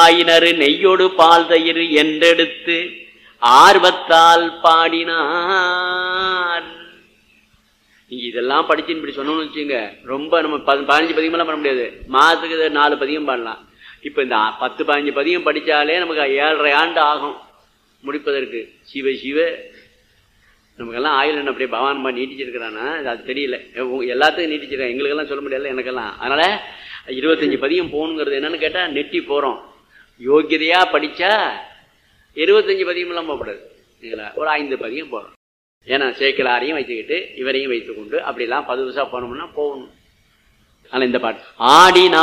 ஆயினரு நெய்யொடு பால் தயிர் என்றெடுத்து ஆர்வத்தால் பாடினார் நீங்க இதெல்லாம் படிச்சுன்னு இப்படி சொன்னோம்னு வச்சுங்க ரொம்ப நம்ம பதி- பதினஞ்சு பதிகமெல்லாம் பண்ண முடியாது மாதத்துக்கு இது நாலு பதிகம் பாடலாம் இப்ப இந்த பத்து பதினஞ்சு பதிகம் படிச்சாலே நமக்கு ஏழரை ஆண்டு ஆகும் முடிப்பதற்கு சிவ சிவ நமக்கெல்லாம் ஆயுள் என்ன அப்படியே பகவான் நீட்டிச்சிருக்கிறானா அது தெரியல உங்க- எல்லாத்துக்கும் நீட்டிச்சிருக்கான் எங்களுக்கெல்லாம் சொல்ல முடியல எனக்கெல்லாம் அதனால இருபத்தஞ்சு பதியம் போகணுங்கிறது என்னன்னு கேட்டா நெட்டி போறோம் யோக்கியதையா படிச்சா இருபத்தஞ்சு பதியம் எல்லாம் போகக்கூடாது சரிங்களா? ஒரு ஐந்து பதியம் போறோம் ஏன்னா சேக்கிலாரையும் வச்சுக்கிட்டு இவரையும் வைத்துக்கொண்டு அப்படிலாம் பது வருஷம் போனோம்னா போகணும் ஆனா இந்த பாட்டு ஆடினா